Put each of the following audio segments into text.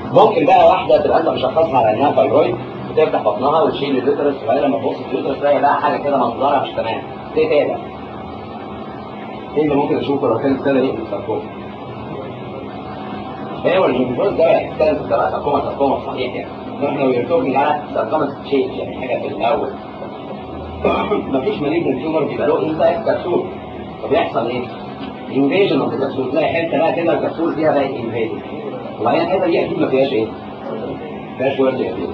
ممكن بقى واحده تبقى انت مشخصها على انها فايبرويد وتفتح بطنها وتشيل اليوترس وبعدين لما تبص في اليوترس تلاقي بقى حاجه كده منظرها مش تمام دي تاني ايه اللي ممكن اشوفه لو كان السنه دي الساركوما ايوه الجمهور ده يحتاج ده بقى ساركوما ساركوما صحيح يعني احنا بنتكلم على ساركوما تشينج يعني حاجه في الاول مفيش مالين تيومر بيبقى له انسايد كبسول فبيحصل ايه؟ انفيجن اوف الكبسول تلاقي حته بقى كده الكبسول فيها بقى انفيجن وبعدين الحته دي اكيد ما فيهاش ايه؟ ما فيهاش ورد اكيد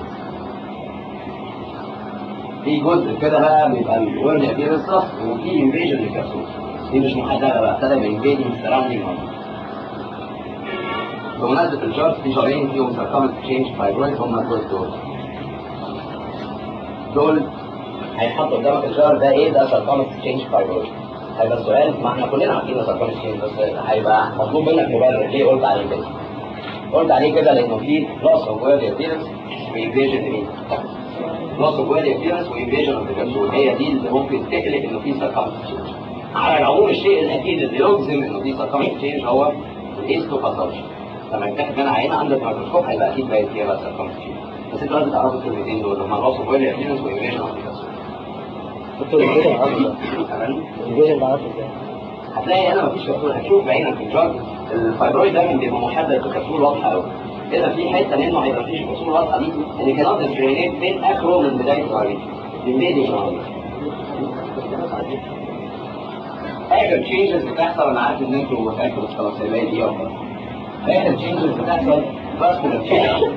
في جزء كده بقى بيبقى الورد اكيد الصف وفي انفيجن للكبسول دي مش محدده بقى ابتدى بانفيجن سراوندينج بمناسبة الجارز في جارين فيهم ساركوميك تشينج فايبرويد هم دول دول دول هيتحطوا قدامك الجار ده ايه ده ساركوميك تشينج فايبرويد هيبقى السؤال ما احنا كلنا عارفين ساركوميك تشينج بس هيبقى مطلوب منك مبرر ليه قلت عليه كده قلت عليه كده لانه في لوس اوف ويرد ابيرنس وانفيجن مين لوس اوف ويرد ابيرنس وانفيجن اوف الكبسول هي دي اللي ممكن تقلق انه في ساركوميك تشينج على العموم الشيء الاكيد اللي يجزم انه في ساركوميك تشينج هو الايستوباثولوجي لما يتاخد منها عينه عندك ميكروسكوب هيبقى اكيد باين فيها بقى ساركوميك تشينج بس انت لازم تعرفوا الكلمتين دول هما لوس اوف ويرد ابيرنس وانفيجن اوف الكبسول دكتور الفيجن عارفه الفيجن ده عارفه ازاي؟ هتلاقي انا مفيش كبسول هتشوف بعينك في الجار الفايبرويد دايما بيبقى محدد بكبسول واضحه قوي كده في حته منه هيبقى مفيش كبسول واضحه دي اللي كانت ديسكريميت بين اخره من بدايه الرهيب من بدايه الرهيب اخر تشينجز بتحصل انا عارف ان انتوا فاكروا الثلاثيات دي اكتر اخر تشينجز بتحصل فاسكولار تشينجز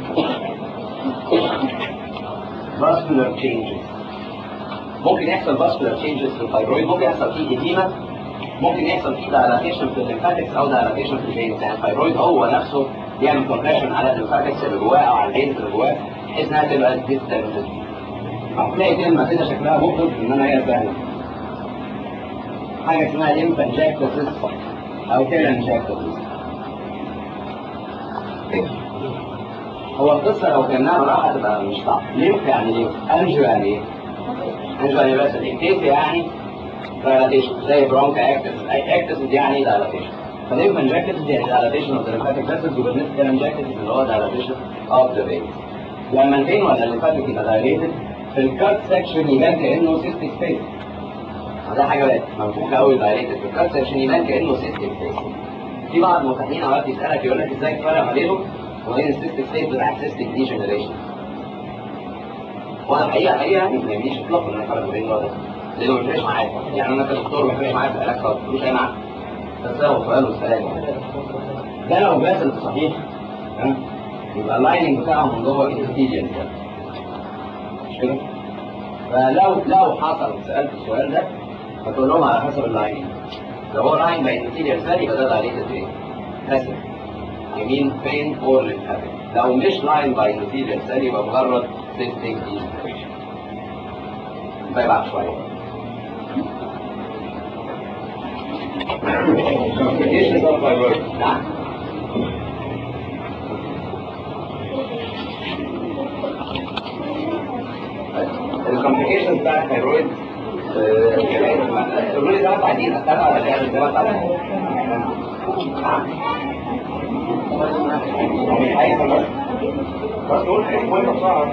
فاسكولار تشينجز ممكن يحصل فاسكولار تشينجز في الفايبرويد ممكن يحصل فيه اديمه ممكن يحصل فيه دايلاتيشن في الليمفاتكس او دايلاتيشن في الفينز يعني الفايبرويد هو نفسه يعمل كومبريشن على الليمفاتكس اللي جواه او على الفينز اللي جواه بحيث انها تبقى ديستنس هتلاقي كلمه كده شكلها مخرج انما هي سهله حاجه اسمها ليمفانجاكتوسيس او تيلانجاكتوسيس هو القصه لو كانها راحه تبقى مش صح ليمف يعني ليمف انجو يعني ايه؟ انجو يعني بس الاكتيف يعني دايلاتيشن زي برونك اكتس اكتس يعني دايلاتيشن فليمفانجاكتوسيس يعني دايلاتيشن اوف ذا lymphatic vessels وبالنسبه للانجاكتوسيس اللي هو دايلاتيشن اوف ذا veins لما الفين ولا الليمفاتيك يبقى دايليتد في الكات سكشن يبان كانه سيستيك فيس ده حاجه بقت منفوخه قوي دايليتد في الكات سكشن يبان كانه سيستيك فيس في بعض المتحدين اوقات يسالك يقول لك ازاي تفرق ما بينهم وبين السيستيك فيس والسيستيك دي جنريشن وانا الحقيقه الحقيقه يعني ما يمنيش اطلاقا ان انا افرق ما بين ده لانه ما بيفرقش معايا يعني انا كدكتور ما بيفرقش معايا في العلاج خالص ملوش اي معنى بس هو سؤال والسلام ده لو باسل صحيح ها يبقى اللايننج بتاعهم من جوه انتيجن مش كده؟ فلو لو حصل سالت السؤال ده هتقول لهم على حسب اللايننج لو هو لاين باي انتيجن سيل يبقى ده دايليتد ايه؟ باسل يمين فين اور للهابت لو مش لاين باي انتيجن سيل يبقى مجرد سيستيك ديجنريشن بعد شويه complications of thyroid نعم الكومبليكيشنز بتاع الثيرويد قولوا لي ثلاث عايزين استنى ولا تعمل ثلاث عايزين مش عايز ولا بس قول وانت بسرعه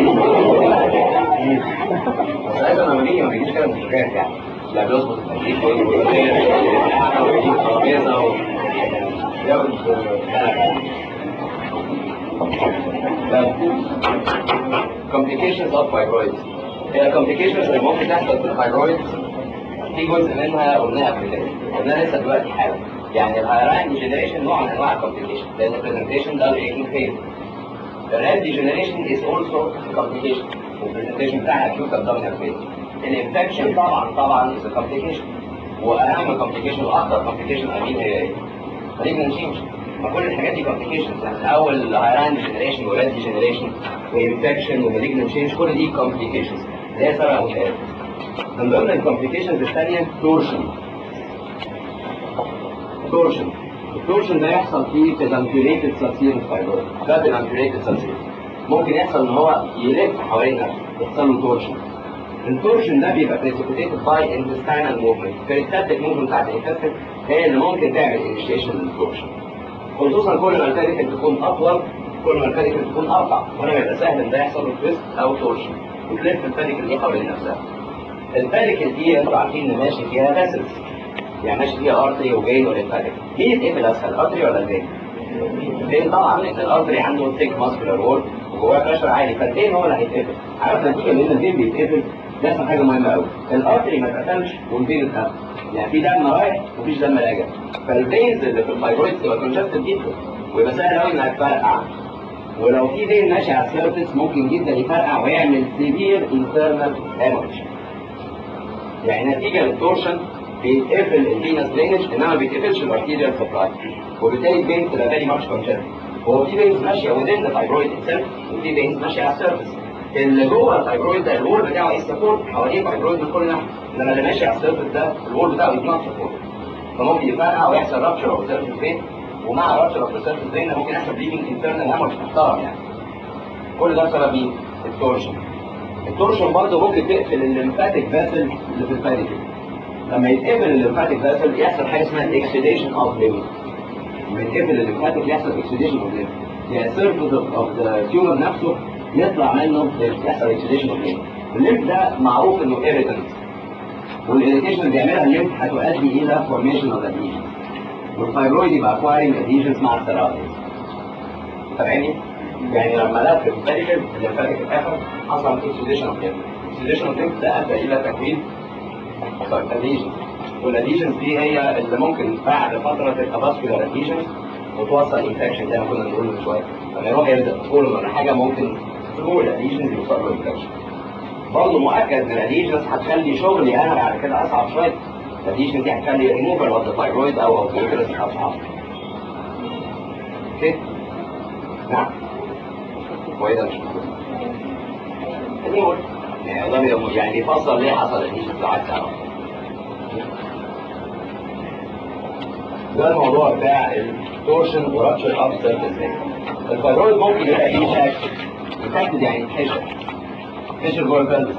بس لازم لما نيجي ما بيجيش كده مشكلات يعني لا بيظبط التكليف ويجيب ترابيزه وياخد complications of fibroids هي complications اللي ممكن تحصل في الفايبرويد في جزء منها قلناها قبل كده قلناها لسه دلوقتي حالا يعني الهايراين ديجنريشن نوع من انواع الكومبليكيشن لان البرزنتيشن ده الايكينج فيز الراد ديجنريشن از اولسو كومبليكيشن والبرزنتيشن بتاعها اكيوت ابدومينال فيز الانفكشن طبعا طبعا از كومبليكيشن واهم كومبليكيشن واخطر كومبليكيشن امين هي ايه؟ مالجنان تشينج فكل الحاجات دي كومبليكيشنز يعني اول هايراين ديجنريشن وراد ديجنريشن وانفكشن ومالجنان تشينج كل دي كومبليكيشنز اللي هي سبع وشهادة من ضمن الكومبليكيشنز الثانيه تورشن تورشن التورشن ده يحصل فيه تدمبيوليتد سلسيل فايبرويد ده تدمبيوليتد سلسيل ممكن يحصل ان هو يلف حوالين نفسه يحصل له تورشن التورشن ده بيبقى precipitated by intestinal movement البريستاتيك موفمنت بتاعت الانتستين هي اللي ممكن تعمل انيشيشن للتورشن خصوصا كل ما الفاتيك تكون اطول كل ما الفاديكل تكون ارفع كل ما يبقى سهل ان ده يحصل له تويست او تورشن وتلف الفاديكل دي حوالين نفسها الفاديكل دي انتوا عارفين ان ماشي فيها فاسلز يعني ماشي فيها ارتري وفين والفاديكل مين يتقفل اسهل الارتري ولا الفين؟ الفين طبعا لان الارتري عنده ثيك ماسكولار وول وجواه بريشر عالي فالفين هو اللي هيتقفل عارف نتيجه ان الفين بيتقفل ده يحصل حاجه مهمه قوي الارتري ما اتقفلش والفين اتقفل يعني في دم رايح ومفيش دم راجع فالفينز اللي في الفايبرويد تبقى كونجستد جدا ويبقى سهل قوي انها تفرقع ولو في فين ماشي على السيرفيس ممكن جدا يفرقع ويعمل سيفير انترنال هيموريج يعني نتيجه للتورشن بيتقفل الفينس درينج انما ما بيتقفلش الارتيريال سبلاي وبالتالي الفين تبقى فيري ماتش كونجستد هو في فينز ماشيه وذين الفايبرويد اتسيلف وفي فينز ماشيه على السيرفيس اللي جوه الفايبرويد ده الوول بتاعه ايه سبورت حواليه فايبرويد من كل ناحيه انما اللي ماشي على السيرفيس ده الوول بتاعه از نوت سبورت فممكن يفرقع ويحصل رابشر اوف سيرفيس فين ومع رابشر اوف سيرفيس فين ممكن يحصل بليدنج انترنال هامش محترم يعني كل ده بسبب مين؟ التورشن التورشن برضه ممكن تقفل الليمفاتيك فاسل اللي في الفاديكل لما يتقفل الليمفاتيك فاسل يحصل حاجه اسمها اكسيديشن اوف ليمف لما يتقفل الليمفاتيك يحصل اكسيديشن اوف ليمف يعني السيرفيس اوف ذا تيومر نفسه يطلع منه يحصل اكسيديشن اوف ليمف الليمف ده معروف انه ايريتنت والإريتيشن اللي بيعملها الليمف هتؤدي إلى فورميشن اوف اديشن والفايبرويد يبقى اكوايرنج اديشنز مع السراوندنج فاهمني؟ يعني لما لف الفاديكل الليمفاتيك اتقفل حصل اكسيديشن اوف ليمف اكسيديشن اوف ليمف ده ادى الى تكوين اديشن والاديشنز دي هي اللي ممكن بعد فتره تبقى فاسكولار اديشنز وتوصل انفكشن زي ما كنا بنقول من شويه لما يروح يبدا تقول ولا حاجه ممكن تقول الاديشنز يوصل له انفكشن برضه مؤكد ان الاديشنز هتخلي شغلي انا بعد كده اصعب شويه الاديشن دي هتخلي ريموفال اوف ذا ثايرويد او اوف ذا اصعب اوكي نعم وايه ده مش مهم يعني ده بيبقى- يعني بيفسر ليه حصل الاديشن لو عايز تعرف ده الموضوع بتاع التورشن ورابشر اوف سيرفيس الفايبرويد ممكن يبقى ايه شكل يتاكد يعني يتحشر يتحشر جوه البلس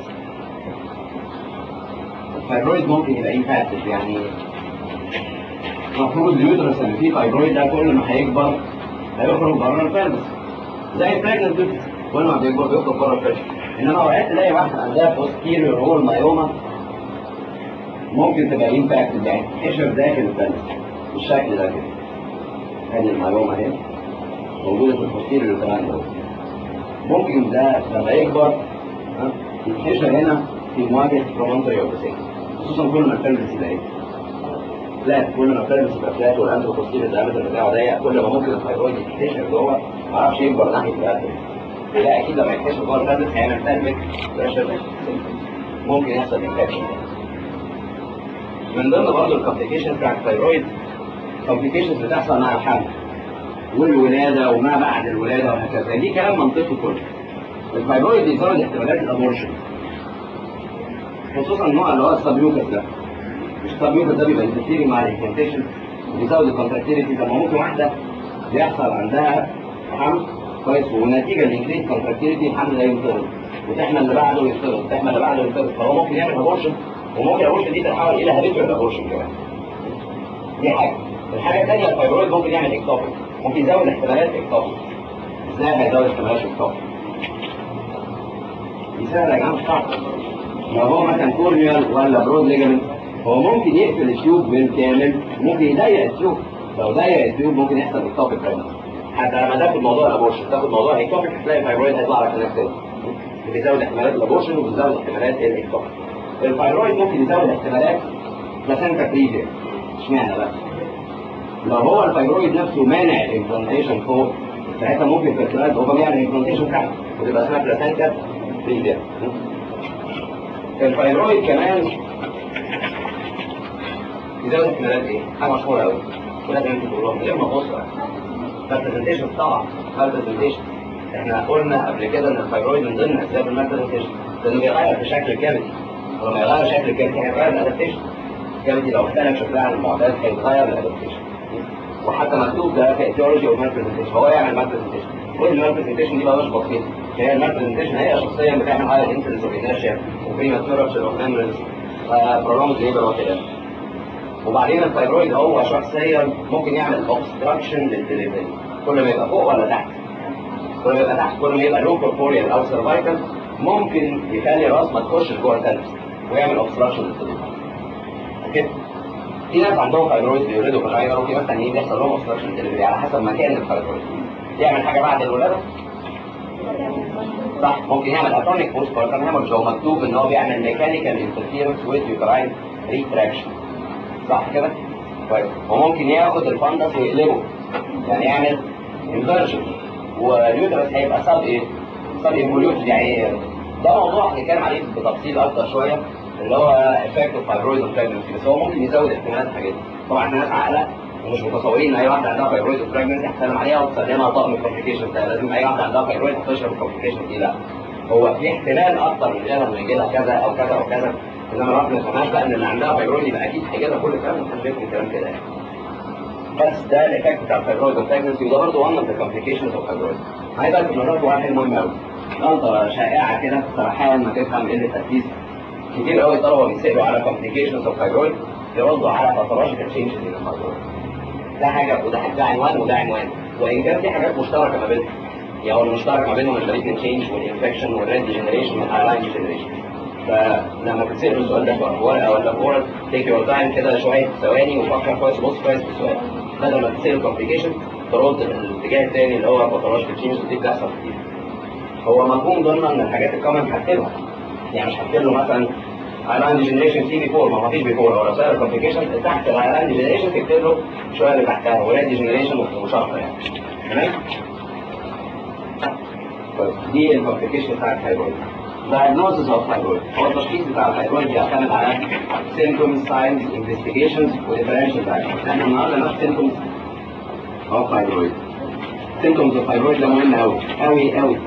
الفايبرويد ممكن يبقى ايه فاسد يعني المفروض اليوترس اللي فيه فايبرويد ده كل ما هيكبر هيخرج بره البلس زي البريجننت بيبي كل ما بيكبر بيخرج بره البلس انما اوقات تلاقي واحده عندها بوستيريور هول مايوما ممكن تبقى امباكتد يعني تحشر داخل البلس بالشكل ده كده ادي المعلومه اهي موجوده في البوستيريور كمان ده ممكن ده لما يكبر ها، يتحشر هنا في مواجهه برومونتري اوف خصوصا كل ما البلس يبقى ايه لا كل ما البلس يبقى فلات والانتروبوستيريور الدايمتر بتاعه ضيق كل ما ممكن الفايبرويد يتحشر جوه ما يعرفش يكبر ناحيه الابل لا اكيد لما يتحشر جوه البلس هيعمل سلمك بريشر ممكن يحصل انفكشن من ضمن برضه الكومبليكيشنز بتاع الثايرويد كومبليكيشنز بتحصل مع الحمل والولاده وما بعد الولاده وهكذا دي كلام منطقي كله الثايرويد بيزود احتمالات الابورشن خصوصا النوع اللي هو السبيوكس ده السبيوكس ده بيبقى انترفيرنج مع الانفلتيشن وبيزود الكونتراكتيليتي لما ممكن واحده بيحصل عندها حمل كويس ونتيجه لانكريز كونتراكتيليتي الحمل ده ينطرد وتحمل اللي بعده ينطرد تحمل اللي بعده ينطرد فهو ممكن يعمل ابورشن وممكن الابورشن دي تتحول الى هابيتوال ابورشن كمان دي حاجه الحاجه الثانيه الفايبرويد ممكن يعمل اكتوبيك ممكن يزود احتمالات اكتوبيك ازاي هيزود احتمالات اكتوبيك دي سهله يا جماعه مش صعبه لو هو مثلا كورنيال ولا برود ليجمنت هو ممكن يقفل التيوب بالكامل ممكن يضيق التيوب لو ضيق التيوب ممكن يحصل اكتوبيك حتى لما تاخد موضوع الابورشن تاخد موضوع الاكتوبيك هتلاقي الفايبرويد هيطلع لك هناك تاني بيزود احتمالات الابورشن وبيزود احتمالات الاكتوبيك الفايبرويد ممكن يزود احتمالات بلاسنتا بريفيا اشمعنى بقى؟ لو هو الفايبرويد نفسه مانع الامبلانتيشن فوق ساعتها ممكن فيرتلايز هو يعمل امبلانتيشن تحت وتبقى اسمها بلاسنتا بريفيا الفايبرويد كمان يزود احتمالات ايه؟ حاجه مشهوره قوي ولازم انتوا تقولوها من غير ما تبص فالبرزنتيشن طبعا فالبرزنتيشن احنا قلنا قبل كده ان الفايبرويد من ضمن اسباب المالبرزنتيشن لانه بيغير في شكل الكافيتي ولما يغير شكل الكافيتي هيغير الادابتيشن الكافيتي لو اختلف شكلها عن المعتاد هيتغير الادابتيشن وحتى مكتوب ده في ايتيولوجي اوف مالبرزنتيشن هو يعمل مالبرزنتيشن كل المالبرزنتيشن دي بقى مش بسيطه هي المالبرزنتيشن هي شخصيا بتعمل على انسلس اوف انيرشيا وبريماتور رابشر اوف ميموريز برولونج ليبر وكده وبعدين الثايرويد هو شخصيا ممكن يعمل اوبستراكشن للدليفري كل ما يبقى فوق ولا تحت كل ما يبقى تحت كل ما يبقى لو كوربوريال او سيرفايكال ممكن يخلي الراس ما تخشش جوه التنفس ويعمل اوبستراكشن للصدر اوكي في ناس عندهم فايبرويد بيولدوا فاجينا وفي ناس تانيين بيحصل لهم اوبستراكشن ديليفري على حسب مكان الفايبرويد يعمل حاجه بعد الولاده صح ممكن يعمل اتونيك بوست بارتم هيموريج لو مكتوب ان هو بيعمل ميكانيكال انترفيرنس ويز يوتراين ريتراكشن صح كده؟ كويس وممكن ياخد الفندس ويقلبه يعني يعمل انفرجن واليوترس هيبقى سب ايه؟ سب انفوليوت يعني ده موضوع هنتكلم عليه بتفصيل اكتر شويه اللي هو افكت اوف فايبرويد اوف بريجنسي بس هو ممكن يزود احتمالات حاجات طبعا احنا ناس عاقله ومش متصورين ان اي واحده عندها فايبرويد اوف بريجنسي هتسلم عليها وتسلمها طقم الكومبليكيشن ده لازم اي واحده عندها فايبرويد هتشرب الكومبليكيشن دي لا هو في احتمال اكتر من غيرها انه يجي لها كذا او كذا او كذا انما رغم ما سمعناش بقى ان اللي عندها فايبرويد يبقى اكيد هيجي لها كل الكلام ده محدش بيفهم كلام كده يعني بس ده الايفكت بتاع الفايبرويد اوف بريجنسي وده برضه one of the complications of fibroid عايز اقول لك واحد حاجه مهمه قوي غلطه شائعه كده سرحان ما تفهم ايه التركيز كتير قوي طلبه بيسالوا على complications of fibroid يردوا على pathological changes in the fibroid ده حاجه وده ده عنوان وده عنوان وان كان في حاجات مشتركه ما بينهم يعني المشترك ما بينهم المالجنت تشينج والانفكشن والريد جنريشن والهايلاين جنريشن فلما تسألوا السؤال ده في ورقه ولا في ورقه تيك يور تايم كده شويه ثواني وفكر كويس بص كويس في السؤال بدل ما تسأل كومبليكيشن ترد الاتجاه الثاني اللي هو باثولوجيكال تشينج ودي بتحصل كتير هو مفهوم ضمن ان الحاجات الكومن هكتبها يعني مش هكتب له مثلا هايلاند جنريشن سي بي 4 ما فيش بي 4 هو لو سأل كومبليكيشن تحت الهايلاند جنريشن تكتب له شويه اللي تحتها وريد جنريشن وشرطه يعني تمام دي الكومبليكيشن بتاع الفايبرويد diagnosis of fibroid هو التشخيص بتاع الفايبرويد بيعتمد على symptoms, signs, investigations و differential diagnosis احنا النهارده ناخد symptoms of fibroid symptoms of fibroid ده مهم قوي قوي قوي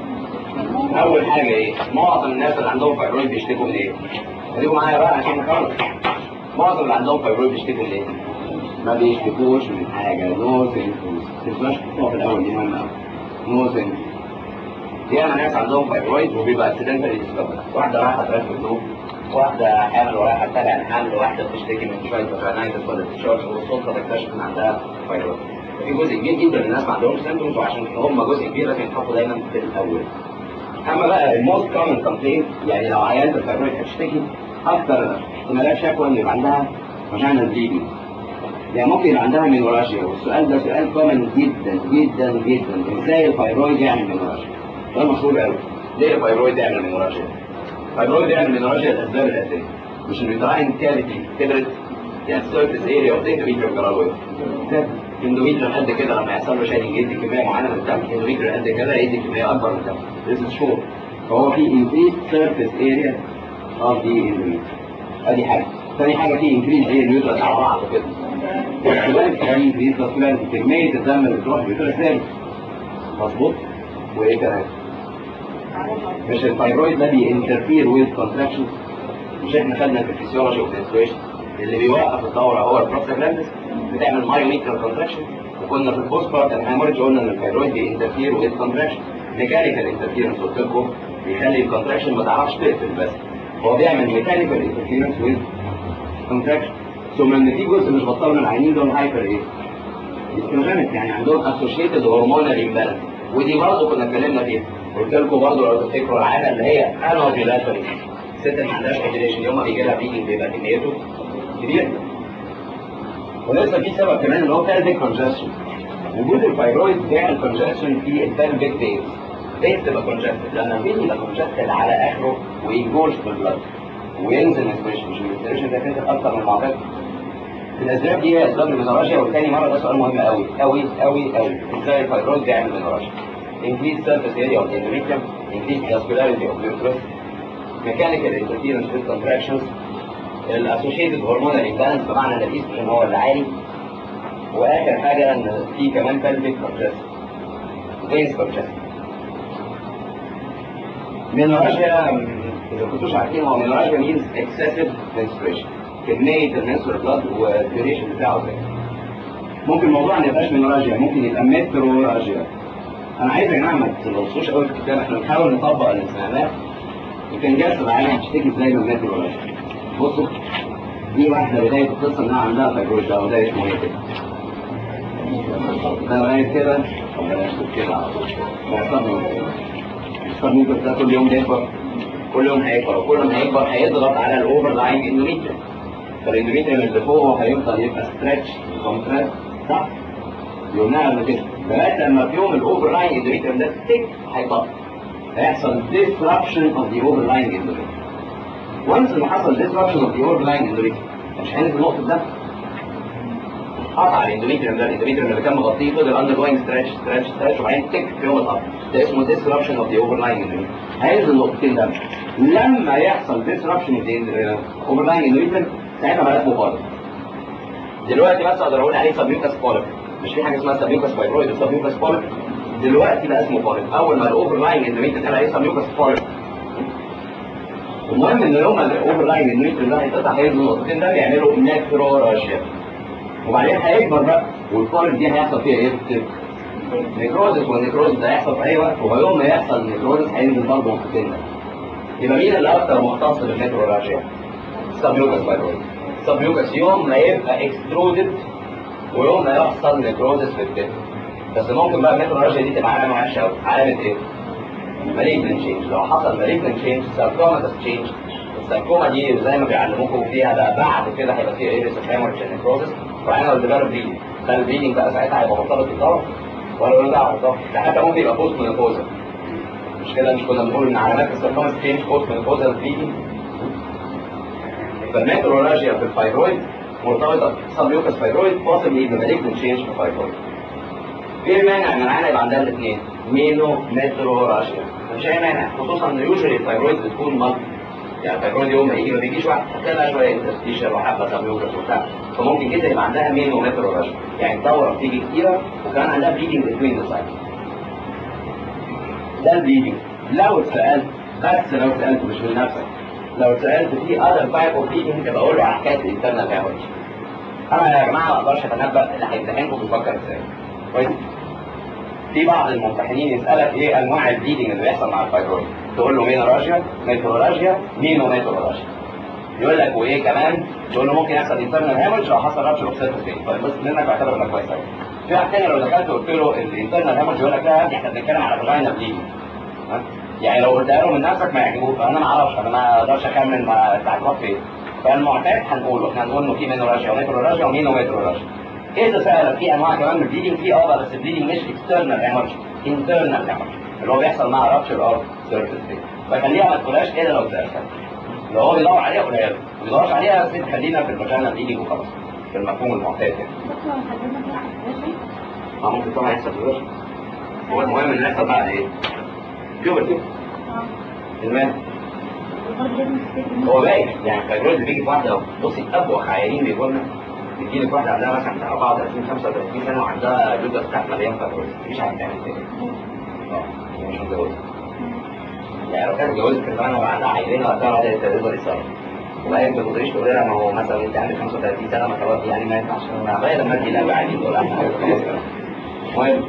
اول حاجه ايه معظم الناس اللي عندهم فايبرويد بيشتكوا من ايه خليكم معايا بقى عشان نخلص معظم اللي عندهم فايبرويد بيشتكوا من ايه ما بيشتكوش من حاجه نو سيمبتومز تسمعش في الاول دي مهمه قوي نو سيمبتومز ياما ناس عندهم فايبرويد وبيبقى اكسيدنتال ديسكفر واحده رايحه تركب نوم واحده حامل ورايحه تتابع الحمل واحده بتشتكي من شويه فاينايتس ولا تشارج والسلطه تكتشف ان عندها فايبرويد في جزء كبير جدا من الناس ما عندهمش سيمبتومز وعشان هم جزء كبير لازم يتحطوا دايما في الاول اما بقى الموست كومن كومبلين يعني لو عيانه الفايبرويد هتشتكي اكثر احتمالات شكوى ان يبقى عندها فاجينال بليدنج يعني ممكن يبقى عندها مينوراجيا والسؤال ده سؤال كومن جدا جدا جدا ازاي الفايبرويد يعمل مينوراجيا ده مشهور قوي ليه الفايبرويد يعمل مينوراجيا الفايبرويد يعمل مينوراجيا الاسباب الاساسيه مش اليوتراين كافيتي كبرت يعني السيرفيس اريا اوف الاندوميتريوم جرالويد الاندوميتريوم قد كده لما يحصل له شادنج يدي كميه معينه من الدم الاندوميتريوم قد كده يدي كميه اكبر من الدم This is sure فهو في increased surface area of the endometrium ادي حاجه ثاني حاجه في increased area اليوترس على بعض كده كمان في increased vascularity كميه الدم اللي بتروح اليوترس زادت مظبوط وايه كمان مش الثايرويد ده بينترفير ويز كونتراكشن مش احنا خدنا في الفسيولوجي والانسبريشن اللي بيوقف الدوره هو البروستاجلاندس بتعمل مايوميترال كونتراكشن وكنا في البوست بارتم هيموريدج قلنا ان الثايرويد بينترفير ويز كونتراكشن ميكانيكال انترفيرنس قلت لكم بيخلي الكونتراكشن ما تعرفش تقفل بس هو بيعمل ميكانيكال انترفيرنس ويز كونتراكشن ثم ان في جزء مش بطال من العينين دول هايبر ايه؟ استروجينيك يعني عندهم اسوشيتد هرمونال امبالانس ودي برضه كنا اتكلمنا فيها قلت لكم برضه لو تفتكروا العاده اللي هي انوفيلاتوري الست اللي ما عندهاش اوفيليشن يوم ما بيجي لها بيجي بيبقى كميته كبير ولسه في سبب كمان اللي هو pelvic congestion وجود الفايرويد بيعمل congestion في البلفيك بيز بيز تبقى congested لما البيز يبقى congested على اخره ويجوش في البلد وينزل الانسبريشن مش الانسبريشن ده كده اكتر من المعتاد الاسباب دي هي اسباب المينوراجيا والتاني مره ده سؤال مهم قوي قوي قوي قوي ازاي الفايبرويد بيعمل مينوراجيا increased surface area of the endometrium increased vascularity of the uterus mechanical interference with contractions الاسوشيتد هرمونال امبالانس بمعنى ان الاستروجين هو اللي عالي واخر حاجه ان في كمان pelvic congestion veins congestion مينوراجيا اذا كنتوش عارفين هو مينوراجيا means excessive menstruation كمية المنسور بلاد والديوريشن بتاعه ده ممكن الموضوع ما يبقاش مينوراجيا ممكن يبقى متروراجيا انا عايز يا جماعه ما تبصوش قوي في الكتاب احنا بنحاول نطبق الانسانات يمكن جالس العالم بتشتكي ازاي من متروراجيا بصوا دي واحده بدايه القصه انها عندها فايبرويد ده وده اسمه ايه كده لو عايز كده ربنا يستر كده على طول ما السبميوكس ده كل يوم بيكبر كل يوم هيكبر وكل ما هيكبر هيضغط على الاوفر لاين اندوميتريوم فالاندوميتريوم اللي فوق هيفضل يبقى ستريتش كومبريس صح؟ قلناها قبل كده لغايه لما في يوم الاوفر لاين اندوميتريوم ده تك هيبطل هيحصل disruption of the overlying endometrium وانس ان حصل disruption of the overlying endometrium مش هينزل نقطه ده قطع الاندوميتريوم ده الاندوميتريوم اللي كان مغطيه فضل اندر جوينج ستريتش ستريتش ستريتش وبعدين تك في يوم القطع ده اسمه disruption of the overlying endometrium هينزل نقطتين ده لما يحصل disruption of the overlying endometrium ساعتها بقى اسمه فاضل دلوقتي بس اقدر اقول عليه سبيوكاس بوليب مش في حاجه اسمها سبيوكاس فايبرويد وسبيوكاس بوليب دلوقتي بقى اسمه بوليب اول ما الاوفر لاين اندوميتريوم كان عليه سبيوكاس بوليب المهم ان يوم ما الاوفر لاين اندوميتريوم ده هيتقطع هينزل النقطتين ده بيعملوا نكروراجيا وبعدين هيكبر بقى والبوليب دي هيحصل فيها ايه؟ نيكروزس والنيكروزس ده هيحصل في اي وقت ويوم ما يحصل نيكروزس هينزل برضه نقطتين ده يبقى مين اللي اكتر مختص بالنيكروراجيا؟ سبيوكاس فايبرويد سبيوكاس يوم ما يبقى اكسترودد ويوم ما يحصل نيكروزس في الجسم بس ممكن بقى النيكروراجيا دي تبقى علامه وحشه قوي علامه ايه؟ مالجنت تشينج لو حصل مالجنت تشينج ساركوما تشينج الساركوما دي زي ما بيعلموكم فيها بقى بعد كده هيبقى فيها ايه ريسك هيموريج نيكروزس وعينها والديفلوب بليدنج ده البليدنج بقى ساعتها هيبقى مرتبط بالضغط ولا ولا دعوه بالضغط ده حتى ممكن يبقى بوست مينوبوزا مش كده مش كنا بنقول ان علامات الساركوما تشينج بوست مينوبوزا بليدنج فالميكروراجيا في الفايبرويد مرتبطه بسبيوكس فايبرويد possibly بمالجنت تشينج في الفايبرويد ايه المانع ان العيله يبقى عندها الاثنين مينو متروراجيا مش اي مانع خصوصا ان يوجوالي الفايبرويد بتكون مالتي يعني الفايبرويد يوم ما يجي ما بيجيش واحد هتلاقي شويه انترستيشن وحبه سبيوكس وبتاع فممكن جدا يبقى عندها مينو متروراجيا يعني دوره بتيجي كتيره وكمان عندها بليدنج بتوين ذا سايكل ده البليدنج لو اتسالت بس لو اتسالت مش من نفسك لو اتسالت في other type of bleeding تبقى اقول له على حكايه الانترنال هيموريج انا يا جماعه ما اقدرش اتنبأ اللي هيمتحنكم بيفكر ازاي كويس في بعض الممتحنين يسالك ايه انواع البليدنج اللي بيحصل مع الفايبرويد تقول له مينوراجيا ميتروراجيا مينو ميتروراجيا يقول لك وايه كمان تقول له ممكن يحصل انترنال هيموريج لو حصل رابشر اوف سيرفيس طيب بس منك بعتبر انك كويس قوي في واحد تاني لو دخلت قلت له الانترنال هيموريج يقول لك لا احنا بنتكلم على فاجينا بليدنج يعني لو قلتها له من نفسك ما يعجبوش فانا ما اعرفش انا ما اقدرش اكمل مع التعليقات فين فالمعتاد هنقوله احنا هنقول انه في مينوراجيا وميكروراجيا ومينو ميتروراجيا اذا سالك في انواع كمان من البليدنج في اه بس البليدنج مش اكسترنال هيموريج انترنال هيموريج اللي هو بيحصل مع رابشر اوف سيرفيس فخليها ما تقولهاش الا لو سالتك لو هو بيدور عليها قولها له ما بيدورش عليها بس خلينا في الفاجينا بليدنج وخلاص في المفهوم المعتاد يعني اه ممكن طبعا يحصل في هو المهم ان يحصل بعد ايه؟ بيوبرتي المال هو باين يعني الفيبرويد بيجي في واحده بصي ابوخ عيانين بيقول لنا بيجي لك واحده عندها مثلا بتاع 34 35 سنه وعندها جوده بتاعت مليان فيبرويد مفيش حاجه تعمل كده اه هي مش متجوزه يعني لو كانت اتجوزت كان زمان وبقى عندها عيلين وقتها بعد تقدر يتصرف وبعدين ما تقدريش تقول لها ما هو مثلا انت عندك 35 سنه ما خلاص يعني ما ينفعش انا بقى لما ادي لها عادي تقول لها خلاص المهم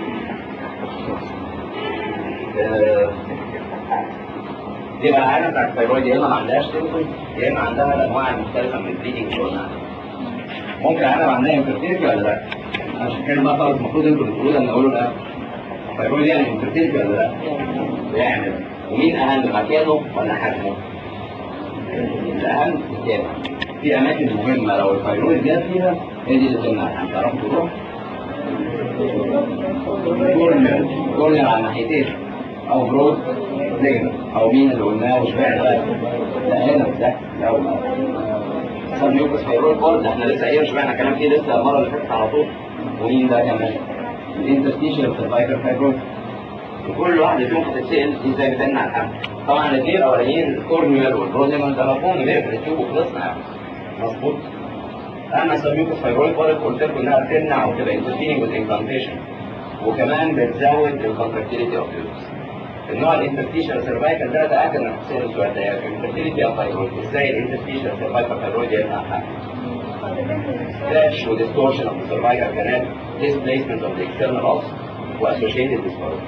يبقى العينه بتاعت الثايرويد يا اما ما عندهاش سيمبتوم يا اما عندها الانواع المختلفه من البليدنج اللي قلناها ممكن العينه عندها انفيرتيلتي ولا لا؟ عشان كده بقى خلاص المفروض انتوا بتقولوا ان اقول لا الثايرويد يعني انفيرتيلتي ولا لا؟ بيعمل ومين اهم مكانه ولا حجمه؟ الاهم مكانه في اماكن مهمه لو الثايرويد جت فيها هي دي اللي تمنع هتعرفوا تروح كورنر كورنر على الناحيتين او برود ليجن او مين اللي قلناه وشبعنا بقى ده هنا ده الاول سبنيوكس فيرول بول ده احنا لسه قايلين شبعنا كلام فيه لسه المره اللي فاتت على طول ومين ده كمان الانترستيشن سيرفايكال فايبروز وكل واحده فيهم هتتسال ازاي بتمنع على الحمل طبعا الاثنين الاولانيين الكورنيال والبروديمال ده مفهوم بيقفل التيوب وخلصنا يعني مظبوط اما سبنيوكس فايبرويد بول قلت لكم انها بتمنع وتبقى انترستينج والانكانتيشن وكمان بتزود الكونتراكتيليتي اوف النوع الانترستيشن سيرفايكال ده تاكد انك تسال السؤال ده الانترستيشن او فايبرويد ازاي الانترستيشن سيرفايكال فايبرويد يمنع حاجه stretch وديستورشن of the cervical canal displacement of the external os واssociated disparity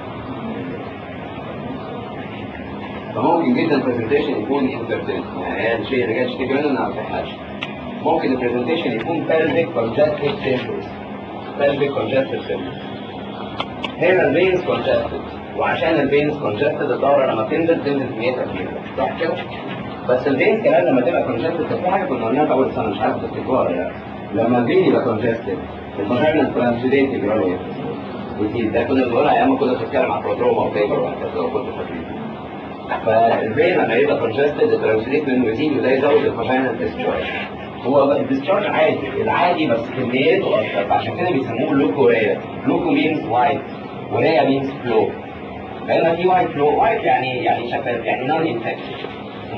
فممكن جدا البرزنتيشن يكون infertility يعني الشيء اللي جاي تشتكي منه انها ما بتحلاش ممكن البرزنتيشن يكون pelvic congestive symptoms pelvic congestive symptoms هنا الفينز congested وعشان الفينز congested الدورة لما بتنزل تنزل كميتها كبيرة صح كده؟ بس الفينز كمان لما تبقى congested كان في حاجة كنا قلناها في أول سنة مش عارف تفتكروها ولا لا لما الفين يبقى congested الفاجينا ترانسليت يجرى له ايه؟ ده كنا بنقولها أيام ما كنا بنتكلم عن برودروما وفيبر وهكذا لو كنتوا فاكرين فالفين لما يبقى congested الترانسليت منه يزيد وده يزود الفاجينا ديسشارج هو الديسشارج عادي العادي بس كميته اكتر فعشان كده بيسموه لوكوريا لوكو مينز وايت وريا مينز فلو فهنا في وايت فلو وايت يعني يعني شفاف يعني نون انفكشن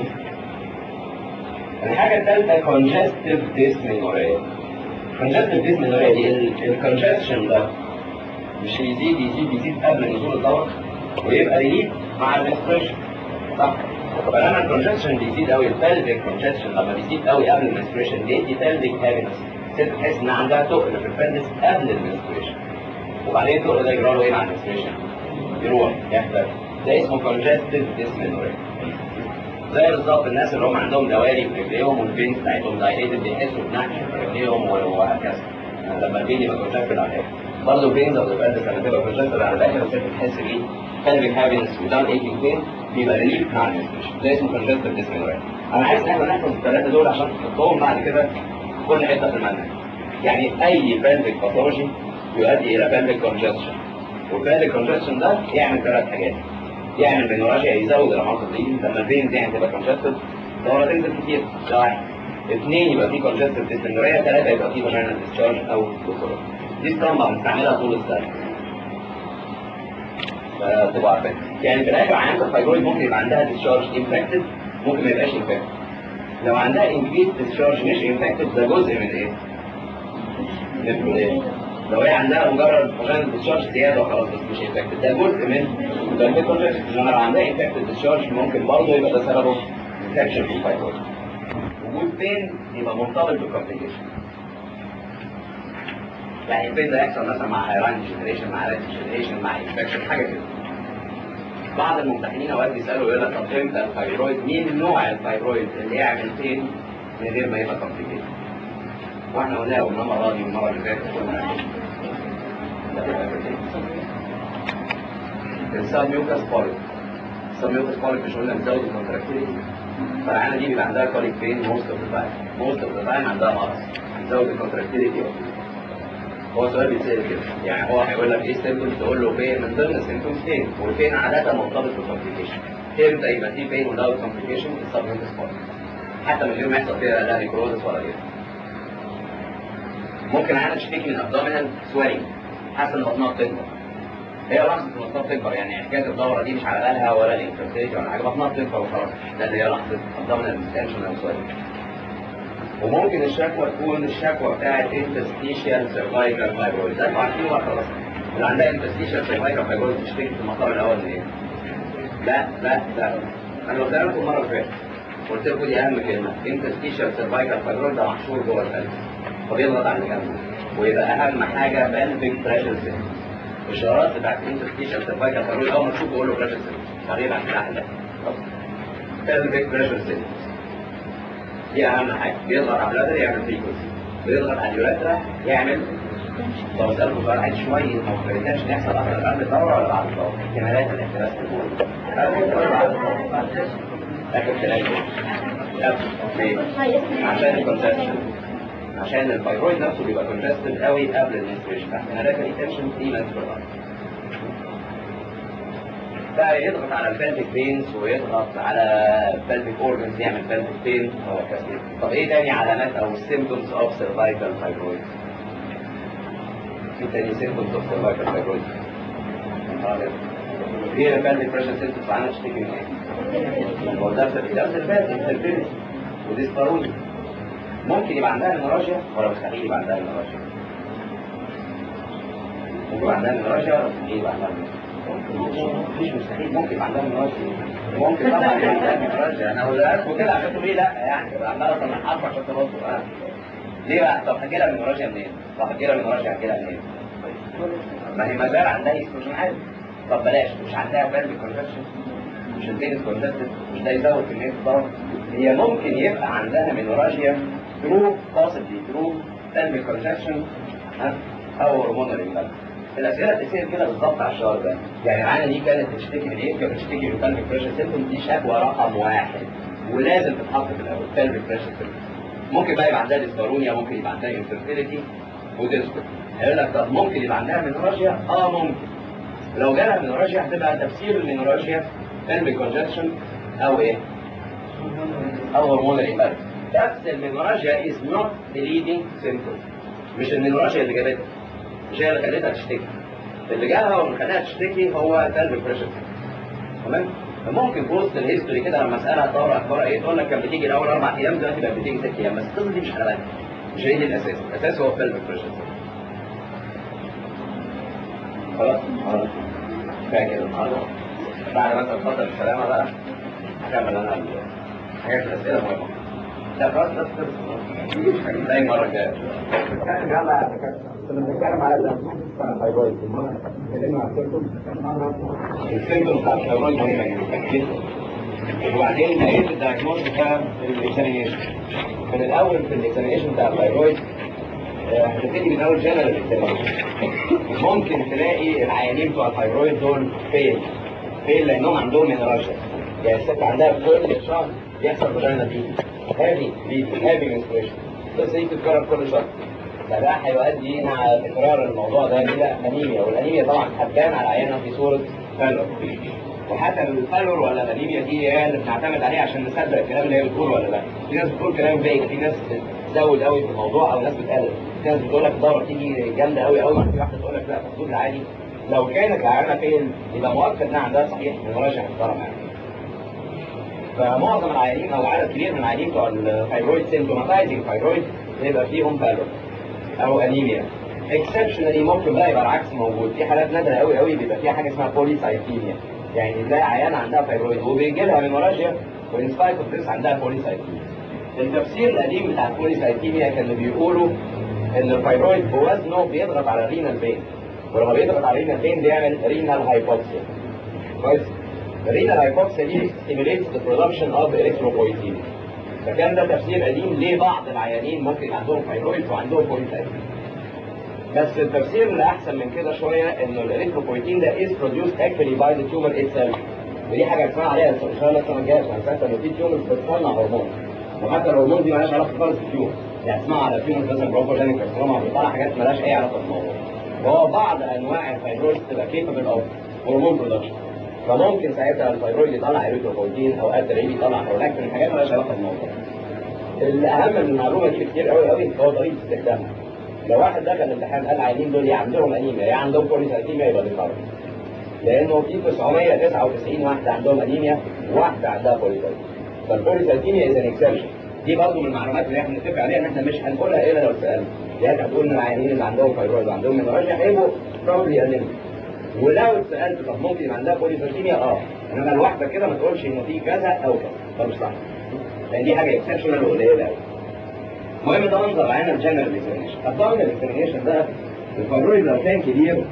الحاجه الثالثه كونجستيف ديسمينوريا كونجستيف ديسمينوريا دي الكونجستشن ده مش يزيد يزيد يزيد قبل نزول الدورة ويبقى ريليف مع المنستريشن صح فلما الكونجكشن بيزيد قوي البلفيك كونجكشن لما بيزيد قوي قبل المنستريشن بيدي بلفيك هابينس ست تحس ان عندها تقل في البلفس قبل المنستريشن وبعدين التقل ده يجرى له ايه مع المنستريشن؟ يروح يحدث ده اسمه كونجستيف ديسمينوريا زي بالظبط الناس اللي هم عندهم دوالي في رجليهم والفينز بتاعتهم دايليتد بيحسوا بنحش في رجليهم وهكذا لما الفين يبقى كونجكتد على الاخر برضه الفينز او البلفس لما تبقى كونجكتد على الاخر الست بتحس بيه pelvic heaviness ودان aching pain بيبقى ريليف مع المنستريشن ده اسمه congestive dysmenorrhea انا عايز ان احنا نحفظ الثلاثه دول عشان نحطهم بعد كده في كل حته في المنهج يعني اي pelvic pathology يؤدي الى pelvic congestion والpelvic congestion ده يعمل ثلاث حاجات يعمل بنورالجيا يزود العناصر دي لما الفينز يعني تبقى congested دورة تنزل كتير ده واحد اثنين يبقى فيه congestive dysmenorrhea ثلاثه يبقى فيه vaginal discharge او دكتوراه دي اسطمبة بنستعملها طول السنه تبقى عارفين يعني في الاخر عيان الفايبرويد ممكن يبقى عندها ديسشارج انفكتد ممكن ما يبقاش انفكتد لو عندها انكريز ديسشارج مش انفكتد ده جزء من ايه؟ من البلاد لو هي عندها مجرد فاجينال ديسشارج زياده وخلاص بس مش انفكتد ده جزء من البلاد كونجكشن انما لو عندها انفكتد ديسشارج ممكن برضه يبقى ده سببه انفكشن في الفايبرويد وجود بين يبقى مرتبط بالكومبليكيشن يعني البين ده يحصل مثلا مع هيران جنريشن مع ريت جنريشن مع انفكشن حاجه كده بعض الممتحنين اوقات بيسالوا يقول لك طب امتى الفايبرويد مين نوع الفايبرويد اللي يعمل فين من غير ما يبقى كومبليكيشن واحنا قلناها قلنا المره دي والمره اللي فاتت قلنا السب ميوكاس بوليب السب ميوكاس بوليب مش قلنا بتزود الكونتراكتيليتي فالعينه دي بيبقى عندها كوليك بين موست اوف ذا تايم موست اوف ذا تايم عندها مرض بتزود الكونتراكتيليتي هو سؤال بيتسأل كده يعني هو هيقول لك ايه سيمبتومز تقول له فين من ضمن السيمبتومز فين والفين عادة مرتبط بالكومبليكيشن امتى يبقى في فين ولا كومبليكيشن السبمنت سبوت حتى من غير ما يحصل فيها لا نيكروزس ولا غيره ممكن عادة تشتكي من ابدومينال سويلنج حاسه ان بطنها بتكبر هي لحظة ان بطنها بتكبر يعني حكاية الدورة دي مش على بالها ولا الانفرتيليتي ولا حاجة بطنها بتكبر وخلاص ده اللي هي لحظة ابدومينال ديستنشن او سويلنج وممكن الشكوى تكون الشكوى بتاعت انتستيشيال سيرفايكال فايبرويد ده انتوا عارفين بقى خلاص اللي عندها انتستيشيال سيرفايكال فايبرويد بتشتكي في المقام الاول من ايه؟ لا لا لا انا قلت لكم المره اللي فاتت قلت لكم دي اهم كلمه انتستيشيال سيرفايكال فايبرويد ده محشور جوه القلب فبيضغط على الجنب ويبقى اهم حاجه بلفيك بريشر سيل الاشارات بتاعت انتستيشيال سيرفايكال فايبرويد اول ما تشوفه قول له بريشر سيل تقريبا كده بلفيك بريشر سيل دي اهم حاجه بيضغط على البلادر يعمل فيكوس بيضغط على اليوريثرا يعمل لو سالكم سؤال عايز شويه ما فرقتش يحصل اكتر قبل الدوره ولا بعد الدوره احتمالات الاحتمالات قبل الدوره بعد الدوره اخر كلام ليه؟ عشان الكونسبشن عشان الفايبرويد نفسه بيبقى كونجستد قوي قبل المنستريشن احتمالات الريتنشن 3 منسترال بقى يضغط على البلفيك بينز ويضغط على البلفيك اورجنز يعمل بلفيك بين وهكذا طب ايه تاني علامات او سيمبتومز اوف سيرفايكال فايبرويد في تاني سيمبتومز اوف سيرفايكال فايبرويد ايه البلفيك بريشر سيمبتومز عنها تشتكي من ايه؟ هو ده في الدرس اللي فات انترفيرنس وديسباروني ممكن يبقى عندها المراجع ولا مستحيل يبقى عندها المراجع ممكن يبقى عندها المراجع ولا مستحيل يبقى عندها المراجع مفيش مستحيل ممكن يبقى عندها مراجع ممكن طبعا يبقى عندها مراجع انا اقول لكم كده عشان تقولوا لي لا يعني تبقى عماله اصلا حرف عشان تبصوا ها ليه بقى طب هجي لها من مراجع منين؟ طب هجي لها من مراجع هجي لها منين؟ ما هي ما زال عندها ايستروجين عالي طب بلاش مش عندها بلد كونجكشن مش البينس كونجكتد مش ده يزود كميه الضغط هي ممكن يبقى عندها مينوراجيا ثرو possibly ثرو pelvic congestion ها او هرمونال امبالانس الاسئله بتسال كده بالظبط على الشهر ده يعني العينه دي كانت بتشتكي من ايه؟ كانت بتشتكي من pelvic بريشر سيمبتوم دي شكوى رقم واحد ولازم تتحط في الاول pelvic بريشر سيمبتوم ممكن بقى يبقى عندها ديسبارونيا ممكن يبقى عندها انفيرتيليتي وديسكو هيقول لك طب ممكن يبقى عندها مينوراجيا؟ اه ممكن لو جالها مينوراجيا هتبقى تفسير المينوراجيا pelvic congestion او ايه؟ او هرمونال امبالانس بس المينوراجيا از نوت ذا ليدنج سيمبتوم مش المينوراجيا اللي جابتها مش هي اللي خلتها تشتكي اللي جالها واللي خلاها تشتكي هو pelvic بريشر تمام فممكن في وسط الهيستوري كده لما اسالها دورة اخبارها ايه تقول لك كانت بتيجي الاول اربع ايام دلوقتي بقت بتيجي ست ايام بس القصه دي مش حلال مش هي دي الاساس الاساس هو pelvic بريشر خلاص خلاص كفايه كده النهارده بعد مثلا فتره السلامه بقى هكمل انا حاجات الاسئله مهمه لا خلاص بس خلص زي المره الجايه يلا كنا بنتكلم على ده الفايبرويد اتكلمنا على السيمتوم السيمتوم بتاع الفايبرويد مهمه جدا وبعدين لقيت الدايجنوز بتاع الاكزامينيشن من الاول في الاكزامينيشن بتاع الفايبرويد هنبتدي من اول جنرال اكزامينيشن ممكن تلاقي العيانين بتوع الفايبرويد دول فين فين لانهم عندهم مينراجيا يعني الست عندها كل شهر يحصل فاجينا بي هافي بي هافي منستريشن بس دي بتتكرر كل شهر فده هيؤدي مع تكرار الموضوع ده الى انيميا والانيميا طبعا هتبان على العيانه في صوره فالور وحتى الفالور ولا الانيميا دي هي اللي بنعتمد عليها عشان نصدق الكلام اللي هي بتقوله ولا لا في ناس بتقول كلام فيك في ناس بتزود قوي في الموضوع او ناس بتقلل في ناس بتقول لك الدوره تيجي جامده قوي قوي في واحده تقول لك لا المفروض العادي لو كانت العيانه فين يبقى مؤكد انها عندها صحيح من مراجعه محترمه يعني فمعظم العيانين او عدد كبير من العيانين بتوع الفايبرويد سيمتوماتايزنج فايبرويد بيبقى فيهم فالور او انيميا اكسبشنالي ممكن بقى يبقى العكس موجود في حالات نادره قوي قوي بيبقى فيها حاجه اسمها بوليسايتيميا يعني تلاقي عيانه عندها فايبرويد وبيجي لها ميموراجيا وان سبايت اوف ذس عندها بوليسايتيميا التفسير القديم بتاع البوليسايتيميا كانوا بيقولوا ان الفايبرويد بوزنه بيضغط على الرينال فين ولما بيضغط على الرينال فين بيعمل رينال هايبوكسيا كويس الرينال هايبوكسيا دي stimulates the production of erythropoietin فكان ده تفسير قديم ليه بعض العيانين ممكن يبقى عندهم فايبرويد وعندهم بوليسايتيميا بس التفسير اللي احسن من كده شويه انه الاريثروبويتين ده is produced actually by the tumor itself ودي حاجه هتسمع عليها ان شاء الله السنه الجايه عشان اساسا ان في تيومرز بتصنع هرمون وحتى الهرمون دي مالهاش علاقه خالص بالتيومر يعني اسمع على تيومرز مثلا بروكوجينيك كارسينوما بيطلع حاجات مالهاش اي علاقه بالموضوع وهو بعض انواع الفايبرويد تبقى كيبل اوف هرمون برودكشن فممكن ساعتها الفايبرويد يطلع اريثروبويتين او اتريل يطلع برولاكتين حاجات مالهاش علاقه بالموضوع الاهم من المعلومه دي بكتير قوي قوي هو طريقه استخدامها لو واحد دخل الامتحان قال العيانين دول يا عندهم انيميا يا عندهم بوليسايتيميا يبقى بيتعرف لانه في 999 واحده عندهم انيميا وواحده عندها بوليسايتيميا فالبوليسايتيميا از ان اكسبشن دي برضه من المعلومات اللي احنا نتفق عليها ان احنا مش هنقولها الا لو سالنا يعني هتقول ان العيانين اللي عندهم فايبرويد وعندهم مينوراجيا هيبقوا بروبلي انيميا ولو اتسالت طب ممكن يبقى عندها بوليسايتيميا اه انما الواحده كده ما تقولش انه في كذا او كذا ده مش صح لان دي حاجه اكسبشنال وقليله قوي المهم ده منظر عين الجنرال اكزامينشن الدبل اكزامينشن ده الفايبرويد لو كان كبير